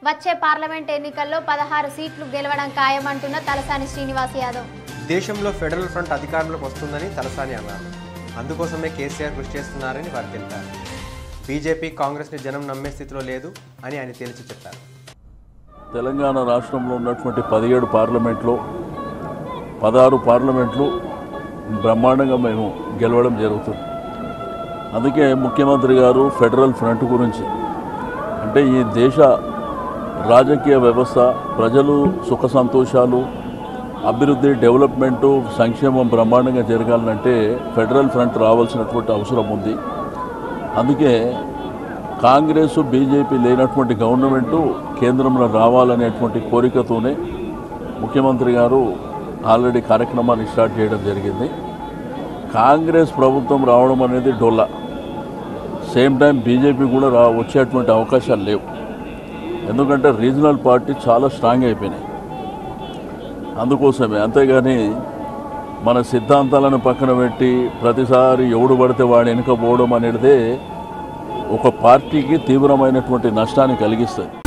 వచ్చే పార్లమెంట్ ఎన్నికల్లో పదహారు సీట్లు గెలవడం ఖాయమంటున్న తలసాని శ్రీనివాస్ యాదవ్ దేశంలో ఫెడరల్ ఫ్రంట్ అధికారంలోకి వస్తుందని తలసాని అన్నారు అందుకోసమే కేసీఆర్ కృషి చేస్తున్నారని వారు తెలిపారు బీజేపీ కాంగ్రెస్ని జనం నమ్మే స్థితిలో లేదు అని ఆయన తేల్చి చెప్పారు తెలంగాణ రాష్ట్రంలో ఉన్నటువంటి పదిహేడు పార్లమెంట్లో పదహారు పార్లమెంట్లు బ్రహ్మాండంగా మేము గెలవడం జరుగుతుంది అందుకే ముఖ్యమంత్రి గారు ఫెడరల్ ఫ్రంట్ గురించి అంటే ఈ దేశ రాజకీయ వ్యవస్థ ప్రజలు సుఖ సంతోషాలు అభివృద్ధి డెవలప్మెంటు సంక్షేమం బ్రహ్మాండంగా జరగాలంటే ఫెడరల్ ఫ్రంట్ రావాల్సినటువంటి అవసరం ఉంది అందుకే కాంగ్రెస్ బీజేపీ లేనటువంటి గవర్నమెంటు కేంద్రంలో రావాలనేటువంటి కోరికతోనే ముఖ్యమంత్రి గారు ఆల్రెడీ కార్యక్రమాన్ని స్టార్ట్ చేయడం జరిగింది కాంగ్రెస్ ప్రభుత్వం రావడం అనేది డొల్లా సేమ్ టైం బీజేపీ కూడా రా వచ్చేటువంటి అవకాశాలు లేవు ఎందుకంటే రీజనల్ పార్టీ చాలా స్ట్రాంగ్ అయిపోయినాయి అందుకోసమే అంతేగాని మన సిద్ధాంతాలను పక్కన పెట్టి ప్రతిసారి ఎవడు పడితే వాడు వెనుకపోవడం అనేదే ఒక పార్టీకి తీవ్రమైనటువంటి నష్టాన్ని కలిగిస్తుంది